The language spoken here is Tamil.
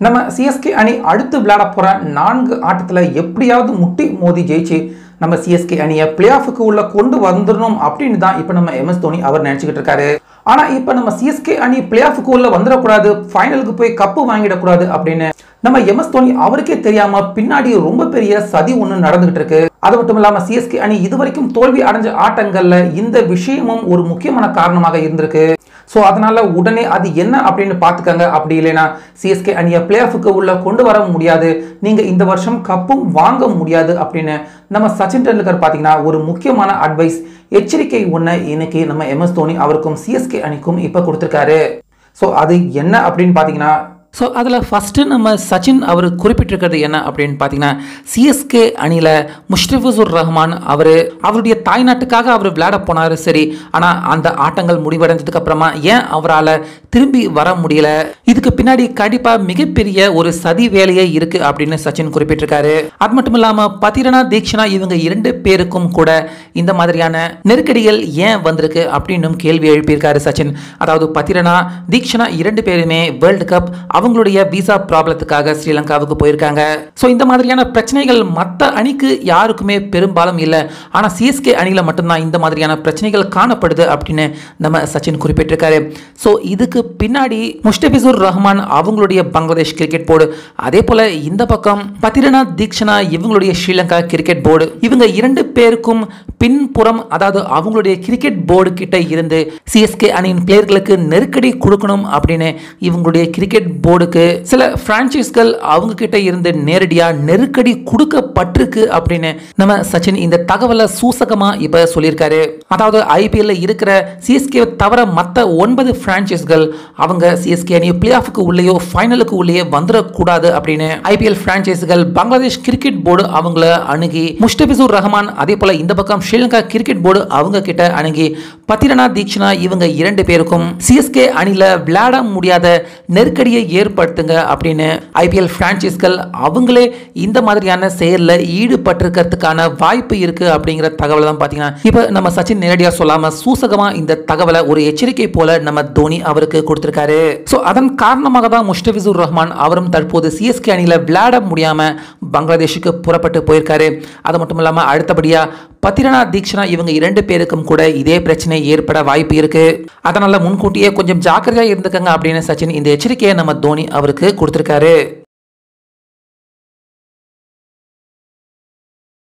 நம்ம சிஎஸ்கே அணி அடுத்து விளையாட போற நான்கு ஆட்டத்தில் எப்படியாவது முட்டி மோதி ஜெயிச்சு நம்ம சிஎஸ்கே அணியை பிளே ஆஃபுக்கு உள்ள கொண்டு வந்துடணும் அப்படின்னு தான் இப்போ நம்ம எம்எஸ் தோனி அவர் நினைச்சுக்கிட்டு இருக்காரு ஆனா இப்போ நம்ம சிஎஸ்கே அணி பிளே ஆஃபுக்கு உள்ள வந்துடக்கூடாது ஃபைனலுக்கு போய் கப்பு வாங்கிடக்கூடாது அப்படின்னு நம்ம எம்எஸ் தோனி அவருக்கே தெரியாம பின்னாடி ரொம்ப பெரிய சதி ஒன்று நடந்துகிட்டு இருக்கு அது மட்டும் இல்லாம சிஎஸ்கே அணி இதுவரைக்கும் தோல்வி அடைஞ்ச ஆட்டங்கள்ல இந்த விஷயமும் ஒரு முக்கியமான காரணமாக இருந்திருக்கு ஸோ அதனால உடனே அது என்ன அப்படின்னு பார்த்துக்கங்க அப்படி இல்லைன்னா சிஎஸ்கே அணியை பிளே ஆஃபுக்கு உள்ள கொண்டு வர முடியாது நீங்கள் இந்த வருஷம் கப்பும் வாங்க முடியாது அப்படின்னு நம்ம சச்சின் டெண்டுல்கர் பார்த்தீங்கன்னா ஒரு முக்கியமான அட்வைஸ் எச்சரிக்கை ஒன்று இன்னைக்கு நம்ம எம்எஸ் தோனி அவருக்கும் சிஎஸ்கே அணிக்கும் இப்போ கொடுத்துருக்காரு ஸோ அது என்ன அப்படின்னு பார்த்தீங்கன்னா ஸோ அதில் ஃபஸ்ட்டு நம்ம சச்சின் அவர் குறிப்பிட்டிருக்கிறது என்ன அப்படின்னு பார்த்தீங்கன்னா சிஎஸ்கே அணியில் முஷ்டிஃபிசுர் ரஹ்மான் அவர் அவருடைய தாய்நாட்டுக்காக அவர் விளையாட போனார் சரி ஆனால் அந்த ஆட்டங்கள் முடிவடைஞ்சதுக்கு அப்புறமா ஏன் அவரால் திரும்பி வர முடியல இதுக்கு பின்னாடி கண்டிப்பாக மிகப்பெரிய ஒரு சதி வேலையே இருக்கு அப்படின்னு சச்சின் குறிப்பிட்டிருக்காரு அது மட்டும் இல்லாமல் பத்திரனா தீக்ஷனா இவங்க இரண்டு பேருக்கும் கூட இந்த மாதிரியான நெருக்கடிகள் ஏன் வந்திருக்கு அப்படின்னும் கேள்வி எழுப்பியிருக்காரு சச்சின் அதாவது பத்திரனா தீக்ஷனா இரண்டு பேருமே வேர்ல்டு கப் அவங்களுடைய விசா ப்ராப்ளத்துக்காக ஸ்ரீலங்காவுக்கு போயிருக்காங்க ஸோ இந்த மாதிரியான பிரச்சனைகள் மற்ற அணிக்கு யாருக்குமே பெரும்பாலும் இல்லை ஆனால் சிஎஸ்கே அணியில் மட்டும்தான் இந்த மாதிரியான பிரச்சனைகள் காணப்படுது அப்படின்னு நம்ம சச்சின் குறிப்பிட்டிருக்காரு ஸோ இதுக்கு பின்னாடி முஷ்டபிசுர் ரஹ்மான் அவங்களுடைய பங்களாதேஷ் கிரிக்கெட் போர்டு அதே போல இந்த பக்கம் பத்திரனா தீக்ஷனா இவங்களுடைய ஸ்ரீலங்கா கிரிக்கெட் போர்டு இவங்க இரண்டு பேருக்கும் பின்புறம் அதாவது அவங்களுடைய கிரிக்கெட் போர்டு கிட்ட இருந்து சிஎஸ்கே அணியின் பிளேயர்களுக்கு நெருக்கடி கொடுக்கணும் அப்படின்னு இவங்களுடைய கிரிக்கெட் போர்டுக்கு சில பிரான்ச்சைஸ்கள் அவங்க கிட்ட இருந்து நேரடியா நெருக்கடி கொடுக்கப்பட்டிருக்கு அப்படின்னு நம்ம சச்சின் இந்த தகவலை சூசகமா இப்ப சொல்லியிருக்காரு அதாவது ஐபிஎல்ல இருக்கிற சிஎஸ்கே தவிர மற்ற ஒன்பது பிரான்ச்சைஸ்கள் அவங்க சிஎஸ்கே அணி பிளே ஆஃபுக்கு உள்ளேயோ ஃபைனலுக்கு உள்ளேயே வந்துடக்கூடாது அப்படின்னு ஐபிஎல் பிரான்ச்சைஸ்கள் பங்களாதேஷ் கிரிக்கெட் போர்டு அவங்கள அணுகி முஷ்டபிசுர் ரஹ்மான் அதே போல இந்த பக்கம் ஸ்ரீலங்கா கிரிக்கெட் போர்டு அவங்க கிட்ட அணுகி பத்திரனா தீக்ஷனா இவங்க இரண்டு பேருக்கும் சிஎஸ்கே அணில விளையாட முடியாத நெருக்கடியை ஏற்படுத்துங்க அப்படின்னு ஐபிஎல் பிரான்ச்சைஸ்கள் அவங்களே இந்த மாதிரியான செயலில் ஈடுபட்டிருக்கிறதுக்கான வாய்ப்பு இருக்கு அப்படிங்கிற தகவலை தான் பார்த்தீங்கன்னா இப்போ நம்ம சச்சின் நேரடியாக சொல்லாம சூசகமா இந்த தகவலை ஒரு எச்சரிக்கை போல நம்ம தோனி அவருக்கு கொடுத்திருக்காரு ஸோ அதன் காரணமாக தான் முஷ்டபிசுர் ரஹ்மான் அவரும் தற்போது சிஎஸ்கே அணியில் விளையாட முடியாம பங்களாதேஷுக்கு புறப்பட்டு போயிருக்காரு அது மட்டும் இல்லாமல் அடுத்தபடியா பத்திரனா தீக்ஷனா இவங்க இரண்டு பேருக்கும் கூட இதே பிரச்சனை ஏற்பட வாய்ப்பு இருக்கு அதனால முன்கூட்டியே கொஞ்சம் ஜாக்கிரதையா இருந்துக்கங்க அப்படின்னு சச்சின் இந்த எச்சரிக்கையை நம்ம தோனி அவருக்கு கொடுத்திருக்காரு